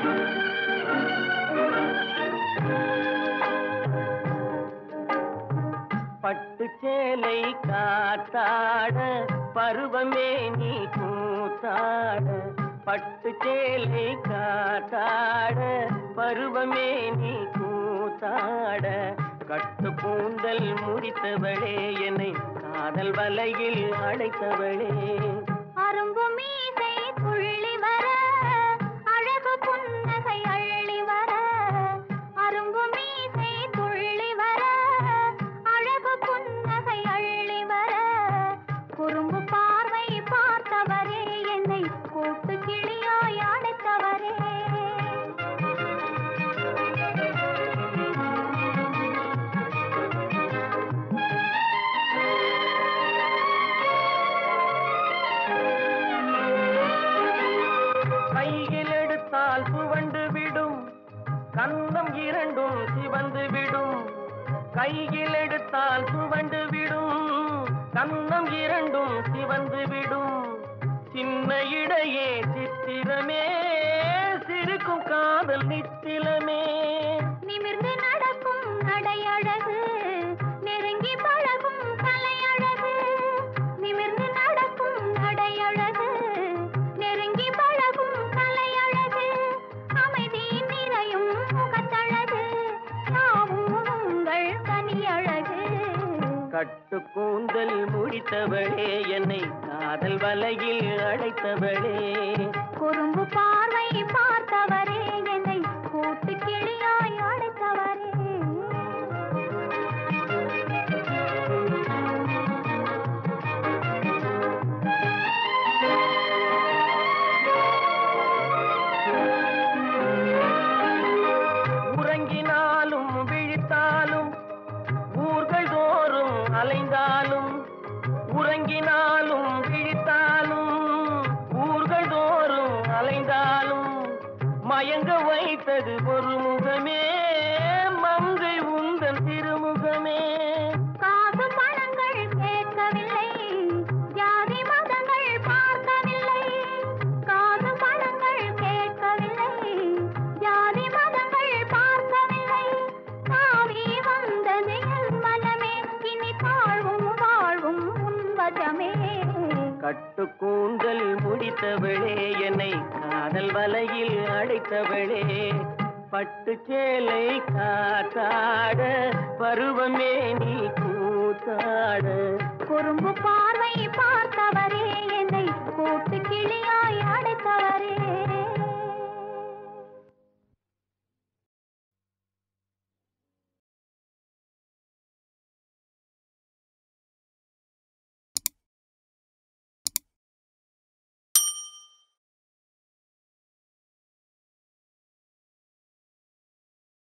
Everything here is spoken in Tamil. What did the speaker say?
பட்டு சேலை காத்தாட பருவமே நீ கூத்தாட பட்டு சேலை காத்தாட பருவமே நீ கூத்தாட கட்டு கூந்தல் முடித்தவளே என்னை காதல் வலையில் அடைத்தவளே அரும்பு மீசை துள்ளி வர அழகு புன்னகை அள்ளி வர அரும்பு மீசை துள்ளி வர அழகு புன்னகை அள்ளி வர குறும்பு பார்வை பார்த்தவரே என்னை கூட்டு கிளியாய் அடைத்தவரே கையில் எடுத்தால் சுவண்டு விடும் கன்னம் இரண்டும் சிவந்து விடும் கையில் எடுத்தால் சுவண்டு விடும் கன்னம் இரண்டும் சிவந்து விடும் சின்ன இடையே சித்திரமே சிரிக்கும் காதல் நித்திலமே நிமிர்ந்து நடக்கும் நடையழகு நெருங்கி பழகும் கலையழகு நிமிர்ந்து நடக்கும் நடையழகு நெருங்கி பழகும் கலையழகு அமைதி நிறையும் முகத்தழகு யாவும் உங்கள் கனியழகு கட்டு கூந்தல் முடித்தவளே என்னை காதல் வலையில் அடைத்தவளே குறும்பு பார்வை பார்த்தவரே என்னை கூட்டு கிளியாய் அழைத்தவரே உறங்கினாலும் விழித்தாலும் ஊர்கள் தோறும் அலைந்தாலும் உறங்கினாலும் விழித்தாலும் ஊர்கள் தோறும் அலைந்தாலும் மயங்க வைத்தது ஒரு முகமே மங்கை உந்தன் திருமுகமே காசு பணங்கள் கேட்கவில்லை ஜாதி மதங்கள் பார்க்கவில்லை காசு பணங்கள் கேட்கவில்லை ஜாதி மதங்கள் பார்க்கவில்லை தாவி வந்தது என் மனமே இனி தாழ்வும் வாழ்வும் உன்வசமே கட்டு கூந்தல் முடித்தவளே என்னை காதல் வலையில் அடைத்தவளே பட்டு சேலை காத்தாட பருவமே நீ கூத்தாட குறும்பு பார்வை பார்த்தவரே என்னை கூட்டு கிளியா